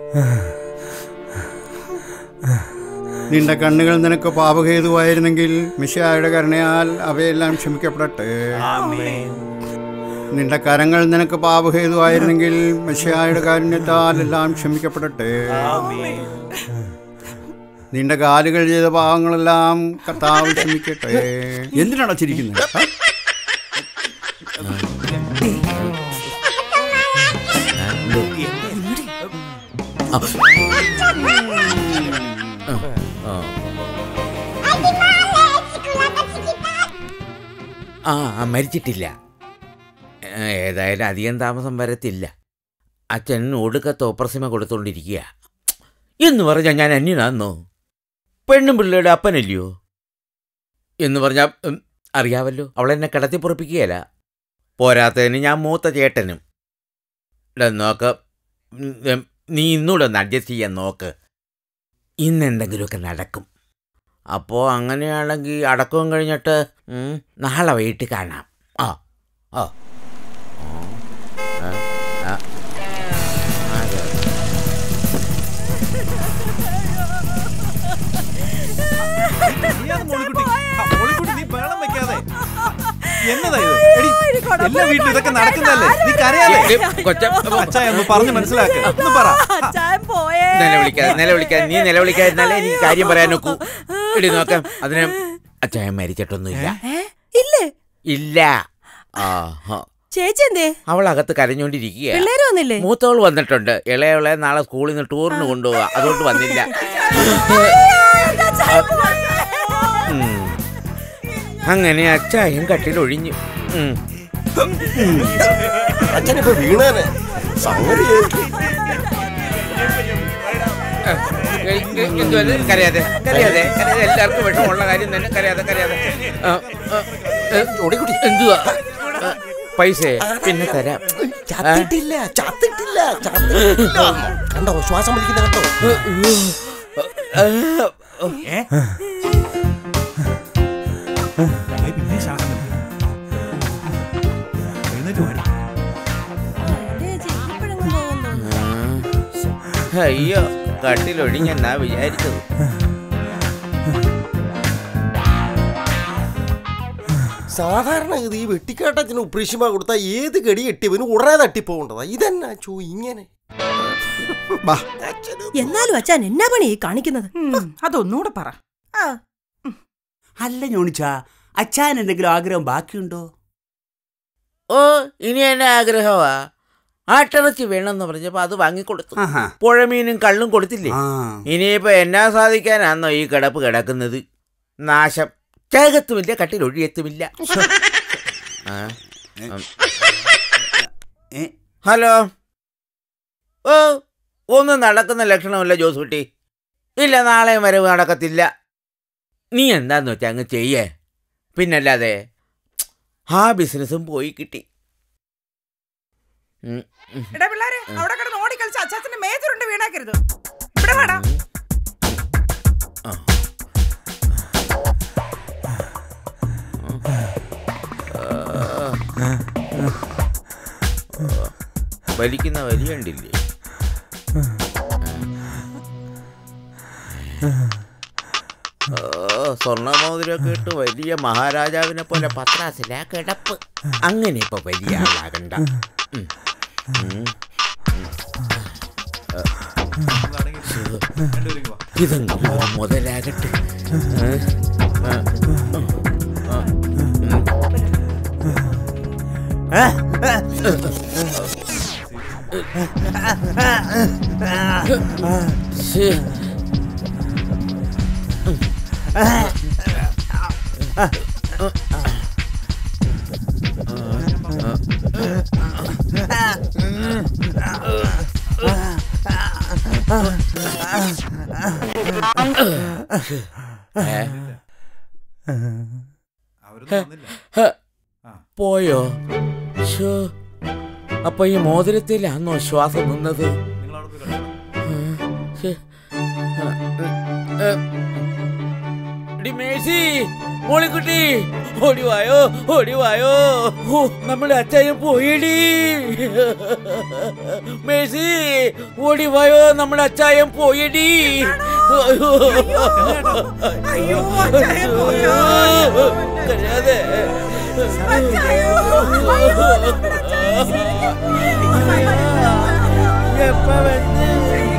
നിന്റെ കണ്ണുകൾ നിനക്ക് പാപഹേതുവായിരുന്നെങ്കിൽ മിശയായുടെ കരുണയാൽ അവയെല്ലാം ക്ഷമിക്കപ്പെടട്ടെ നിന്റെ കരങ്ങൾ നിനക്ക് പാപഹേതുവായിരുന്നെങ്കിൽ മിശയായുടെ കാരുണ്യത്താൽ എല്ലാം ക്ഷമിക്കപ്പെടട്ടെ നിന്റെ കാലുകൾ ചെയ്ത പാവങ്ങളെല്ലാം കർത്താവ് ക്ഷമിക്കട്ടെ എന്തിനാണോ ചിരിക്കുന്നത് ആ? ആ ആ, മരിച്ചിട്ടില്ല ഏ, ഏതായാലും അധികം താമസം വരത്തില്ല അച്ഛൻ ഒടുക്കത്തെ ഓപ്രസിമ കൊടുത്തോണ്ടിരിക്കുക എന്ന് പറഞ്ഞാൽ ഞാൻ അന്യനാന്നോ പെണ്ണും പിള്ളയുടെ അപ്പനല്ലയോ എന്ന് പറഞ്ഞാൽ ഉം, അറിയാവല്ലോ അവളെന്നെ കിടത്തി പൊറപ്പിക്കുകയല്ല പോരാത്തതിന് ഞാൻ മൂത്ത ചേട്ടനും ഇടാ നോക്ക് ഉം, ഉം, നീ ഇന്നൂടെ ഒന്ന് അഡ്ജസ്റ്റ് ചെയ്യാൻ നോക്ക് ഇന്നെന്തെങ്കിലുമൊക്കെ നടക്കും അപ്പോൾ അങ്ങനെയാണെങ്കിൽ അടക്കവും കഴിഞ്ഞിട്ട് ഉം, നാളെ വൈകിട്ട് കാണാം ആ ആ ആ, ആ, ആ. അതെ. നീയാണ് മോളിക്കുട്ടി. ആ, മോളിക്കുട്ടി, നീ ബഹളം വെക്കാതെ. എന്നതാ ഇത്? എടി, എല്ലാ വീട്ടിലും ഇതൊക്കെ നടക്കുന്നതല്ലേ നീ കരയാതെ ഏ, കൊച്ച അച്ഛാ ഒന്ന് പറഞ്ഞു മനസ്സിലാക്ക ഒന്ന് പറ അച്ചായൻ പോയേ നിലവിളിക്കാതെ നിലവിളിക്കാതെ നീ നിലവിളിക്കാതിരുന്നാലേ എനിക്ക് കാര്യം പറയാൻ നോക്കൂ ഇടി നോക്കാം അതിന് അച്ചായൻ മരിച്ചിട്ടൊന്നുമില്ല ഏ? ഇല്ലേ ഇല്ല ആ ഹാ. ചേച്ചി എന്തേ അവൾ അകത്ത് കരഞ്ഞോണ്ടിരിക്കുക പിള്ളേര് വന്നില്ലേ മൂത്തവൾ വന്നിട്ടുണ്ട് ഇളയവളെ നാളെ സ്കൂളിൽ നിന്ന് ടൂറിന് കൊണ്ടുപോവാ അതുകൊണ്ട് വന്നില്ല ഉം. അങ്ങനെ അച്ചായൻ കട്ടിലൊഴിഞ്ഞു ഉം. അച്ഛനിപ്പോ വീണാനെ സംഗതി ഏ, ഏ, എന്തുവാ ഇത്? കരയാതെ കരയാതെ കരയാതെ എല്ലാവർക്കും വിഷമമുള്ള കാര്യം തന്നെ കരയാതെ കരയാതെ ആ, ആ, ഏ, എന്തുവാ ആ, പൈസ പിന്നെ തരാം ചത്തിട്ടില്ല ചത്തിട്ടില്ല ചത്തിട്ടില്ല കണ്ടോ ശ്വാസം വലിക്കുന്ന കണ്ടോ ഏ? ഏയ്, പിന്നെ ശ്വാസം വലിക്കും. എഴുന്നേറ്റ് പോരെ. ചേച്ചി ഇപ്പഴെങ്ങും പോകുന്നു ആ, അയ്യോ കട്ടിലൊഴിഞ്ഞെന്നാ വിചാരിച്ചത് സാധാരണ ഇത് ഈ വെട്ടിക്കാട്ടത്തിന് ഉപ്രീഷിമ കൊടുത്താൽ ഏത് കടി കെട്ടിയവന് ഉടനെ തട്ടിപ്പോകേണ്ടതാ ഇതെന്നാ ചോ ഇങ്ങനെ ബാ എന്നാലും അച്ഛൻ എന്നാ പണി ഈ കാണിക്കുന്നത് ഉം, അതൊന്നുകൂടെ പറ ആ അല്ല ഞോണിച്ച അച്ഛൻ എന്തെങ്കിലും ആഗ്രഹം ബാക്കിയുണ്ടോ ഓ ഇനി എന്നെ ആഗ്രഹമാ ആട്ടിറച്ചി വേണമെന്ന് പറഞ്ഞപ്പോ അത് വാങ്ങിക്കൊടുത്തു ആഹാ പുഴമീനും കള്ളും കൊടുത്തില്ലേ ആ ഇനിയിപ്പോ എന്നാ സാധിക്കാനാന്നോ ഈ കിടപ്പ് കിടക്കുന്നത് നാശം ചേകത്തുമില്ല കട്ടിലൊഴിയത്തുമില്ല ആ, ഉം. ഏ, ഹലോ ഓ ഒന്നും നടക്കുന്ന ലക്ഷണമില്ല ജോസൂട്ടി ഇല്ല നാളെയും വരവ് നടക്കത്തില്ല നീ എന്താന്ന് വെച്ചാ അങ്ങ് ചെയ്യേ പിന്നല്ലാതെ ആ ബിസിനസ്സും പോയി കിട്ടി ഉം, ഉം. എടാ പിള്ളേരെ അവിടെ കിടന്ന് ഓടിക്കളിച്ച് അച്ചാച്ചന്റെ മേജറുണ്ട് വീണാക്കരുത് ഇവിടെ വേടാ വലിക്കുന്ന വലിയ ഉണ്ടില്ലേ ഓ സ്വർണ്ണമോതിരമൊക്കെ ഇട്ട് വലിയ മഹാരാജാവിനെ പോലെ പത്രാസിലാ കിടപ്പ് അങ്ങനെ ഇപ്പൊ വലിയ ആളാകണ്ട ഉം. ഉം. രണ്ടുപേരും വാ. ഇതെങ്കിലും ഒരു മുതലാകട്ടെ ഏ? ആ, ആ, ആ, ഉം. ആ, ആ, ശ്ശേ. ഏ? അവരൊന്നും വന്നില്ല ഹ. ആ. പോയോ ശോ. അപ്പൊ ഈ മോതിരത്തിലാന്നോ ശ്വാസം നിന്നത് നിങ്ങൾ അവിടെ പോയി കിടന്നോ. ശ്ശേ. ആ, ഉം, ഉം. എടി മേഴ്സി മോളിക്കുട്ടി ഓടിവായോ ഓടിവായോ ഓ നമ്മുടെ അച്ചായൻ പോയിടി മേഴ്സി ഓടിവായോ നമ്മുടെ അച്ചായൻ പോയിടി അയ്യോ അച്ചായൻ പോയോ കരയാതെ അച്ചായോ അയ്യോ നമ്മുടെ അച്ചായൻ ശരിക്കും പോയി. എപ്പ വന്ന്